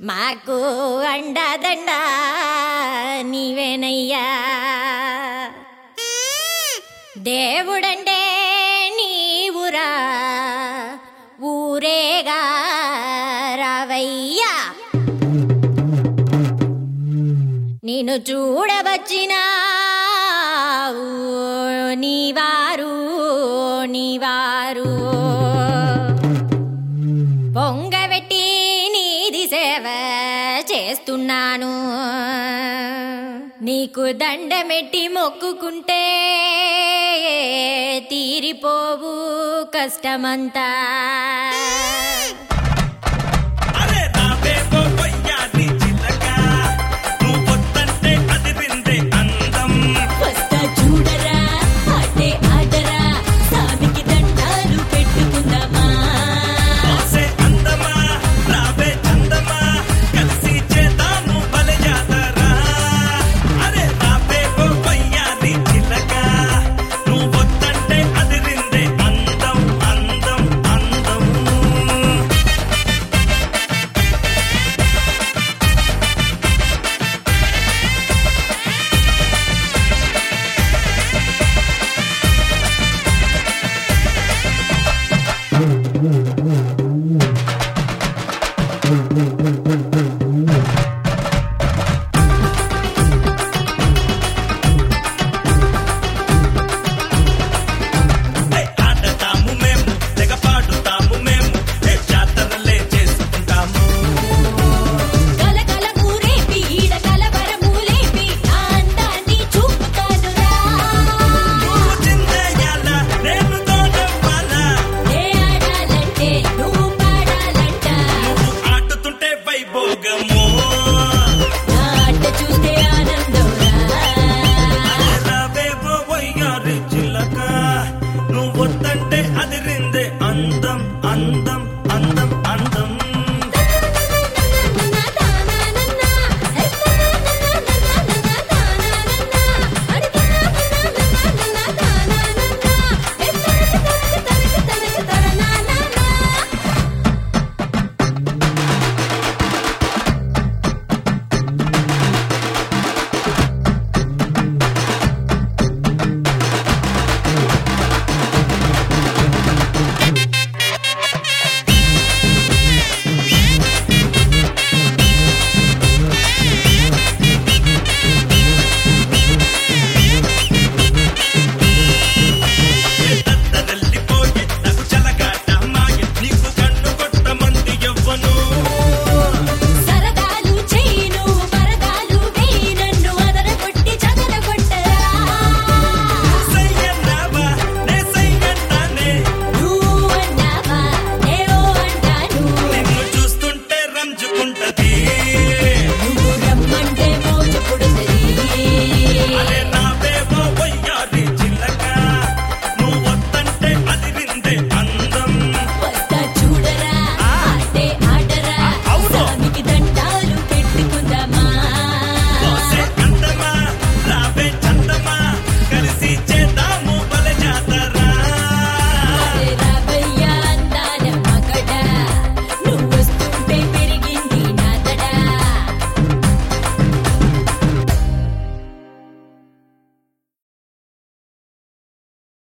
మాకు అండదండ నీవేనయ్యా దేవుడంటే నీవురా ఊరేగా రావయ్యా నిన్ను చూడవచ్చిన నీవారు నీవారు పొంగబెట్టి నీది సేవ చేస్తున్నాను నీకు దండమెట్టి మొక్కుకుంటే తీరిపోవు కష్టమంతా అరే రావే ఓ వయ్యారి చిలక నువ్వు వద్దంటే అదిరిందే అందం వస్తా చూడరా ఆటే ఆడరా సామికి దండాలు పెట్టుకుందామా ఆసే అందమా రావే చందమా కలిసి చేద్దాము బలి జాతరా అరే రావే ఓ వయ్యారి చిలక నువ్వు వద్దంటే అదిరిందే అందం అందం అందం ఏ ఆడతాము మేము తెగ పాడుతాము మేము ఏ జాతరలే చేసుకుంటాము కలకల ఊరేపి ఈడ కలవరమూలేపి నా అందాన్ని చూపుతానురా నువ్వు చిందేయాల నేను తోడవ్వాలా ఏ ఆడాలంటే నువ్వు పాడాలంట నువ్వు ఆడుతుంటే వైభోగము నా ఆట చూస్తే ఆనందంరా రావేవో వయ్యారి చిలక నువ్వు వద్దంటే అది